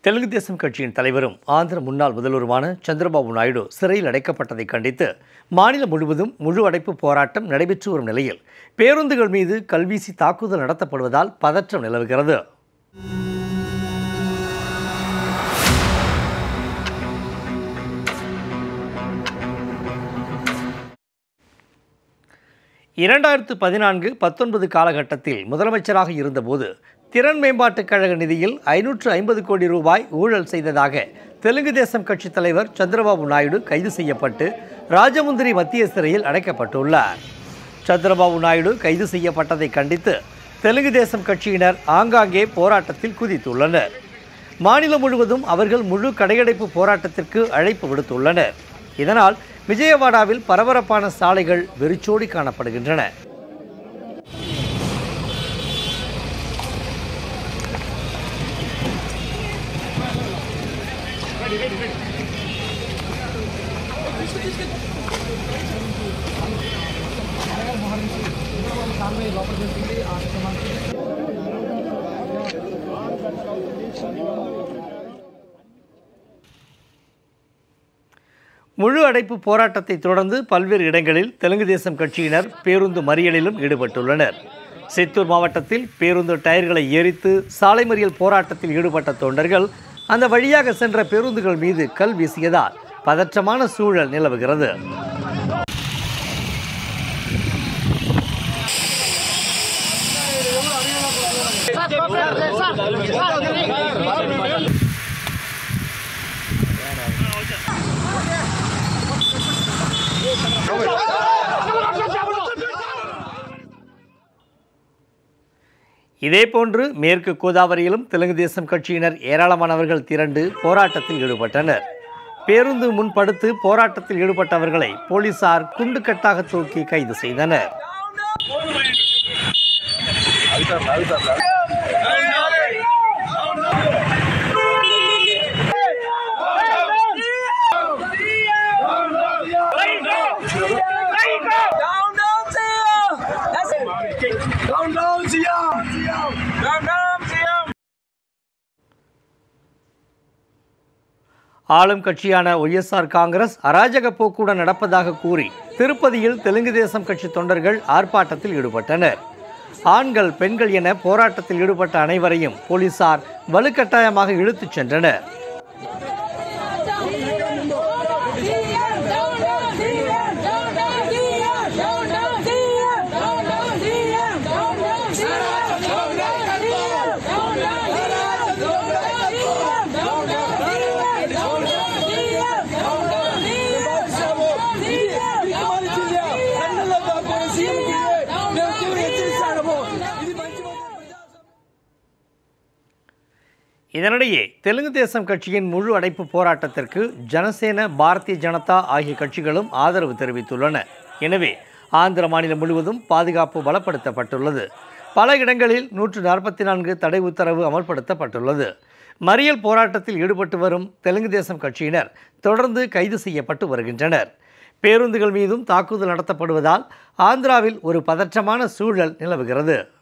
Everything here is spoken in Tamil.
தெலுங்கு தேசம் கட்சியின் தலைவரும் ஆந்திர முன்னாள் முதல்வருமான சந்திரபாபு நாயுடு சிறையில் அடைக்கப்பட்டதை கண்டித்து மாநிலம் முழுவதும் முழு அடைப்பு போராட்டம் நடைபெற்று வரும் நிலையில் பேருந்துகள் மீது கல்வீசி தாக்குதல் நடத்தப்படுவதால் பதற்றம் நிலவுகிறது இரண்டாயிரத்து பதினான்கு பத்தொன்பது காலகட்டத்தில் முதலமைச்சராக இருந்தபோது திறன் மேம்பாட்டுக் கழக நிதியில் ஐநூற்று ஐம்பது கோடி ரூபாய் ஊழல் செய்ததாக தெலுங்கு தேசம் கட்சித் தலைவர் சந்திரபாபு நாயுடு கைது செய்யப்பட்டு ராஜமுந்திரி மத்திய சிறையில் அடைக்கப்பட்டுள்ளார் சந்திரபாபு நாயுடு கைது செய்யப்பட்டதை கண்டித்து தெலுங்கு தேசம் கட்சியினர் ஆங்காங்கே போராட்டத்தில் குதித்துள்ளனர் மாநிலம் முழுவதும் அவர்கள் முழு கடையடைப்பு போராட்டத்திற்கு அழைப்பு விடுத்துள்ளனர் இதனால் விஜயவாடாவில் பரபரப்பான சாலைகள் வெறிச்சோடி காணப்படுகின்றன முழு அடைப்பு போராட்டத்தை தொடர்ந்து பல்வேறு இடங்களில் தெலுங்கு தேசம் கட்சியினர் பேருந்து மறியலிலும் ஈடுபட்டுள்ளனர் சித்தூர் மாவட்டத்தில் பேருந்து டயர்களை எரித்து சாலை மறியல் போராட்டத்தில் ஈடுபட்ட தொண்டர்கள் அந்த வழியாக சென்ற பேருந்துகள் மீது கல் வீசியதால் பதற்றமான சூழல் நிலவுகிறது இதேபோன்று மேற்கு கோதாவரியிலும் தெலுங்கு தேசம் கட்சியினர் ஏராளமானவர்கள் திரண்டு போராட்டத்தில் ஈடுபட்டனர் பேருந்து முன்படுத்து போராட்டத்தில் ஈடுபட்டவர்களை போலீசார் குண்டுக்கட்டாக தூக்கி கைது செய்தனர் Down, down, Zia! That's it. Down, down, Zia! Down, down, Zia! ஆளும் கட்சியான ஒய்எஸ்ஆர் காங்கிரஸ் அராஜக போக்குடன் நடப்பதாக கூறி திருப்பதியில் தெலுங்கு தேசம் கட்சி தொண்டர்கள் ஆர்ப்பாட்டத்தில் ஈடுபட்டனர் ஆண்கள் பெண்கள் என போராட்டத்தில் ஈடுபட்ட அனைவரையும் போலீசார் வலுக்கட்டாயமாக இழுத்துச் சென்றனர் இதனிடையே தெலுங்கு தேசம் கட்சியின் முழு அடைப்பு போராட்டத்திற்கு ஜனசேன பாரதிய ஜனதா ஆகிய கட்சிகளும் ஆதரவு தெரிவித்துள்ளன எனவே ஆந்திர மாநிலம் முழுவதும் பாதுகாப்பு பலப்படுத்தப்பட்டுள்ளது பல இடங்களில் நூற்று நாற்பத்தி நான்கு தடை உத்தரவு அமல்படுத்தப்பட்டுள்ளது மறியல் போராட்டத்தில் ஈடுபட்டு வரும் தெலுங்கு தேசம் கட்சியினர் தொடர்ந்து கைது செய்யப்பட்டு வருகின்றனர் பேருந்துகள் மீதும் தாக்குதல் நடத்தப்படுவதால் ஆந்திராவில் ஒரு பதற்றமான சூழல் நிலவுகிறது